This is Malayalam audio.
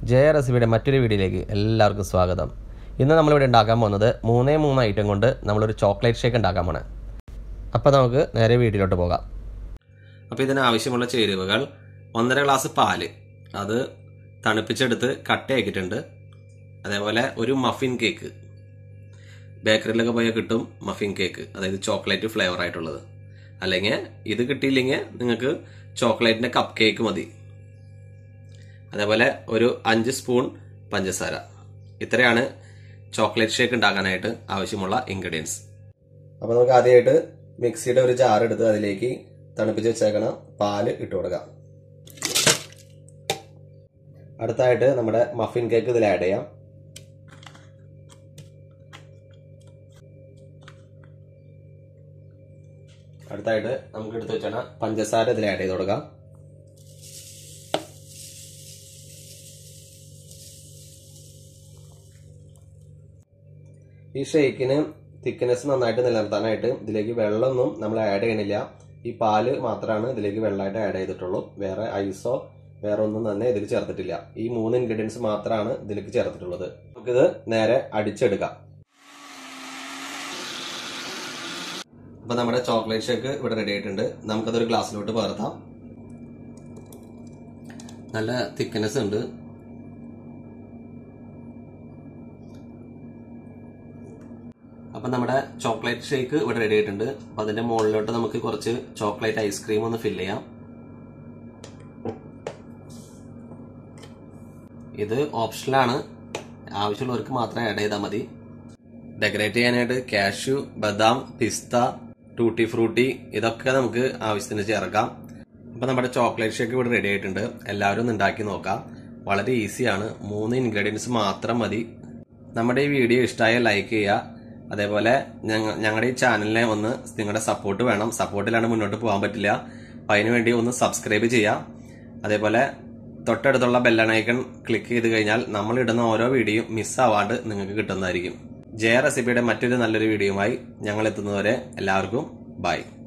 ജയ റെസിപ്പിയുടെ മറ്റൊരു വീഡിയോയിലേക്ക് എല്ലാവർക്കും സ്വാഗതം ഇന്ന് നമ്മളിവിടെ ഉണ്ടാക്കാൻ പോകുന്നത് മൂന്നേ മൂന്ന് ഐറ്റം കൊണ്ട് നമ്മളൊരു ചോക്ലേറ്റ് ഷേക്ക് ഉണ്ടാക്കാൻ പോണേ അപ്പോൾ നമുക്ക് നേരെ വീഡിയോയിലോട്ട് പോകാം അപ്പോൾ ഇതിന് ആവശ്യമുള്ള ചേരുവകൾ ഒന്നര ഗ്ലാസ് പാല് അത് തണുപ്പിച്ചെടുത്ത് കട്ടയാക്കിയിട്ടുണ്ട് അതേപോലെ ഒരു മഫിൻ കേക്ക് ബേക്കറിയിലൊക്കെ പോയാൽ കിട്ടും മഫിൻ കേക്ക് അതായത് ചോക്ലേറ്റ് ഫ്ലേവർ ആയിട്ടുള്ളത് അല്ലെങ്കിൽ ഇത് കിട്ടിയില്ലെങ്കിൽ നിങ്ങൾക്ക് ചോക്ലേറ്റിൻ്റെ കപ്പ് കേക്ക് മതി അതേപോലെ ഒരു അഞ്ച് സ്പൂൺ പഞ്ചസാര ഇത്രയാണ് ചോക്ലേറ്റ് ഷേക്ക് ഉണ്ടാക്കാനായിട്ട് ആവശ്യമുള്ള ഇൻഗ്രീഡിയൻസ് അപ്പോൾ നമുക്ക് ആദ്യമായിട്ട് മിക്സിയുടെ ഒരു ജാർ എടുത്ത് അതിലേക്ക് തണുപ്പിച്ച് വെച്ചേക്കണ പാല് ഇട്ട് കൊടുക്കാം അടുത്തായിട്ട് നമ്മുടെ മഫിൻ കേക്ക് ഇതിൽ ആഡ് ചെയ്യാം അടുത്തായിട്ട് നമുക്ക് എടുത്ത് വെച്ചാൽ പഞ്ചസാര ഇതിൽ ആഡ് ചെയ്ത് കൊടുക്കാം ഈ ഷേക്കിന് തിക്നെസ് നന്നായിട്ട് നിലനിർത്താനായിട്ട് ഇതിലേക്ക് വെള്ളമൊന്നും നമ്മൾ ആഡ് ചെയ്യണില്ല ഈ പാല് മാത്രമാണ് ഇതിലേക്ക് വെള്ളമായിട്ട് ആഡ് ചെയ്തിട്ടുള്ളൂ വേറെ ഐസോ വേറെ ഒന്നും തന്നെ ഇതിൽ ചേർത്തിട്ടില്ല ഈ മൂന്ന് ഇൻഗ്രീഡിയൻസ് മാത്രമാണ് ഇതിലേക്ക് ചേർത്തിട്ടുള്ളത് നമുക്കിത് നേരെ അടിച്ചെടുക്കാം അപ്പൊ നമ്മുടെ ചോക്ലേറ്റ് ഷേക്ക് ഇവിടെ റെഡി ആയിട്ടുണ്ട് നമുക്കതൊരു ഗ്ലാസ്സിലോട്ട് പകർത്താം നല്ല തിക്നെസ് ഉണ്ട് അപ്പം നമ്മുടെ ചോക്ലേറ്റ് ഷേക്ക് ഇവിടെ റെഡി ആയിട്ടുണ്ട് അപ്പം അതിന്റെ മുകളിലോട്ട് നമുക്ക് കുറച്ച് ചോക്ലേറ്റ് ഐസ്ക്രീം ഒന്ന് ഫില്ല് ചെയ്യാം ഇത് ഓപ്ഷനിലാണ് ആവശ്യമുള്ളവർക്ക് മാത്രം ആഡ് ചെയ്താൽ മതി ഡെക്കറേറ്റ് ചെയ്യാനായിട്ട് കാഷ്യൂ ബദാം പിസ്ത ടൂട്ടി ഫ്രൂട്ടി ഇതൊക്കെ നമുക്ക് ആവശ്യത്തിന് ചേർക്കാം അപ്പം നമ്മുടെ ചോക്ലേറ്റ് ഷേക്ക് ഇവിടെ റെഡി ആയിട്ടുണ്ട് എല്ലാവരും ഒന്ന് ഉണ്ടാക്കി നോക്കാം വളരെ ഈസിയാണ് മൂന്ന് ഇൻഗ്രീഡിയൻസ് മാത്രം മതി നമ്മുടെ ഈ വീഡിയോ ഇഷ്ടമായ ലൈക്ക് ചെയ്യുക അതേപോലെ ഞങ്ങളുടെ ഈ ചാനലിനെ ഒന്ന് നിങ്ങളുടെ സപ്പോർട്ട് വേണം സപ്പോർട്ടിലാണ് മുന്നോട്ട് പോകാൻ പറ്റില്ല അപ്പം അതിനു വേണ്ടി ഒന്ന് സബ്സ്ക്രൈബ് ചെയ്യാം അതേപോലെ തൊട്ടടുത്തുള്ള ബെല്ലണൈക്കൺ ക്ലിക്ക് ചെയ്ത് കഴിഞ്ഞാൽ നമ്മൾ ഇടുന്ന ഓരോ വീഡിയോ മിസ്സാവാണ്ട് നിങ്ങൾക്ക് കിട്ടുന്നതായിരിക്കും ജയ റെസിപ്പിയുടെ മറ്റൊരു നല്ലൊരു വീഡിയോയുമായി ഞങ്ങൾ എത്തുന്നതുവരെ എല്ലാവർക്കും ബൈ